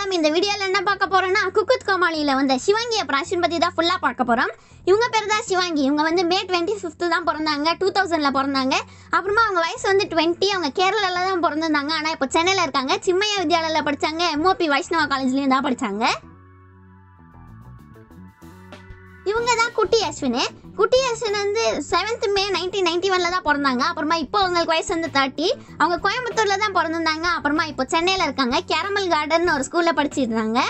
வணக்கம் இந்த வீடியோல என்ன பார்க்க போறோம்னா குக்குத் கோமாளியில வந்த சிவாங்கி அப்புறம் அஸ்வின் பத்தி தான் ஃபுல்லா பார்க்க போறோம் இவங்க பேர் தான் சிவாங்கி இவங்க வந்து மே டுவெண்ட்டி ஃபிஃப்த் தான் பிறந்தாங்க டூ தௌசண்ட்ல பிறந்தாங்க அப்புறமா அவங்க வயசு வந்து டுவெண்ட்டி அவங்க கேரளால தான் பிறந்திருந்தாங்க ஆனா இப்போ சென்னையில இருக்காங்க சிம்மையா வித்யாலயில படிச்சாங்க எம்ஓபி வைஷ்ணவா காலேஜ்லயும் தான் படிச்சாங்க இவங்க தான் குட்டி அஸ்வின் குட்டி அஸ்வின் வந்து செவன்த் மே நைன்டீன் நைன்டி ஒன்ல தான் பிறந்தாங்க அப்புறமா இப்போ அவங்களுக்கு வயசு வந்து தேர்ட்டி அவங்க கோயம்புத்தூர்ல தான் பிறந்திருந்தாங்க அப்புறமா இப்போ சென்னையில இருக்காங்க கேரமல் கார்டன் ஒரு ஸ்கூல்ல படிச்சிட்டு இருந்தாங்க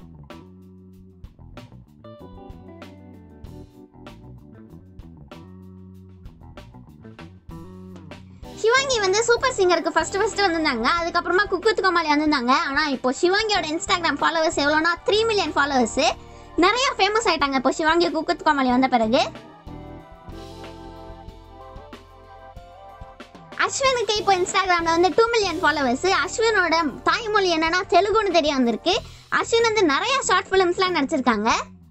சிவாங்கி வந்து சூப்பர் சிங்கருக்கு ஃபர்ஸ்ட் ஃபர்ஸ்ட் வந்திருந்தாங்க அதுக்கப்புறமா குக்குத் கோமாளி வந்திருந்தாங்க ஆனா இப்போ சிவாங்கியோட இன்ஸ்டாகிராம் ஃபாலோவர்ஸ் எவ்வளோனா த்ரீ மில்லியன் ஃபாலோவர்ஸ் நிறைய ஃபேமஸ் ஆயிட்டாங்க இப்போ சிவாங்கி குக்குத் கோமாளி வந்த பிறகு அஸ்வினுக்கு இப்போ இன்ஸ்டாகிராம்ல வந்து டூ மில்லியன் ஃபாலோவர்ஸ் அஸ்வினோட தாய்மொழி என்னன்னா தெலுங்குன்னு தெரிய வந்திருக்கு அஸ்வின் வந்து நிறைய ஷார்ட் ஃபிலிம்ஸ்லாம் நடிச்சிருக்காங்க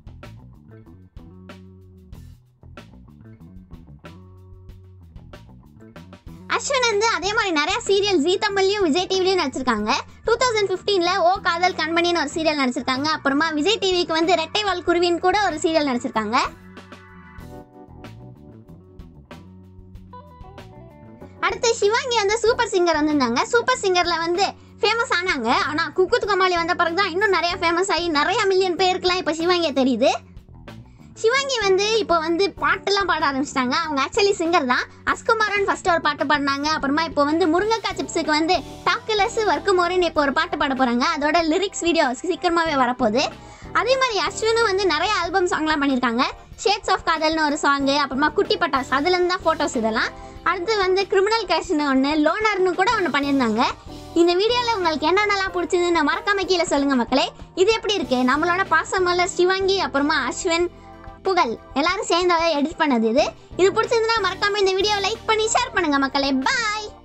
அஸ்வின் வந்து அதே மாதிரி நிறைய சீரியல் ஜீ தமிழ்லையும் விஜய் டிவிலையும் நடிச்சிருக்காங்க டூ தௌசண்ட் ஃபிஃப்டீனில் ஓ காதல் கண்மணின்னு ஒரு சீரியல் நடிச்சிருக்காங்க அப்புறமா விஜய் டிவிக்கு வந்து ரெட்டை வால் குருவின்னு கூட ஒரு சீரியல் நடிச்சிருக்காங்க அடுத்து சிவாங்கி வந்து சூப்பர் சிங்கர் வந்திருந்தாங்க சூப்பர் சிங்கர்ல வந்து ஃபேமஸ் ஆனாங்க ஆனா குக்குத் கோமாளி வந்த பிறகு தான் இன்னும் நிறைய ஃபேமஸ் ஆகி நிறைய மில்லியன் பேருக்குலாம் இப்போ சிவாங்கியை தெரியுது சிவாங்கி வந்து இப்போ வந்து பாட்டெல்லாம் பாட ஆரம்பிச்சிட்டாங்க அவங்க ஆக்சுவலி சிங்கர் தான் அஸ்குமாரன் ஃபர்ஸ்ட் ஒரு பாட்டு பாடினாங்க அப்புறமா இப்போ வந்து முருங்கைக்காய் சிப்ஸுக்கு வந்து டாக்குலஸ் ஒர்க்கு மோரின்னு இப்போ ஒரு பாட்டு பாட போறாங்க அதோட லிரிக்ஸ் வீடியோ சீக்கிரமாவே வரப்போகுது அதே மாதிரி அஸ்வினும் வந்து நிறைய ஆல்பம் சாங்லாம் பண்ணியிருக்காங்க ஷேட்ஸ் ஆஃப் காதல்னு ஒரு சாங்கு அப்புறமா குட்டி பட்டாஸ் அதுலேருந்து தான் ஃபோட்டோஸ் இதெல்லாம் அடுத்து வந்து கிரிமினல் கேஷ்னு ஒன்று லோனர்னு கூட ஒன்று பண்ணியிருந்தாங்க இந்த வீடியோவில் உங்களுக்கு என்னென்னலாம் பிடிச்சதுன்னு மறக்காம கீழே சொல்லுங்க மக்களே இது எப்படி இருக்கு நம்மளோட பாசமலர் சிவாங்கி அப்புறமா அஸ்வின் புகழ் எல்லாரும் சேர்ந்து எடிட் பண்ணது இது இது பிடிச்சிருந்தா மறக்காம இந்த வீடியோ லைக் பண்ணி ஷேர் பண்ணுங்க மக்களே பாய்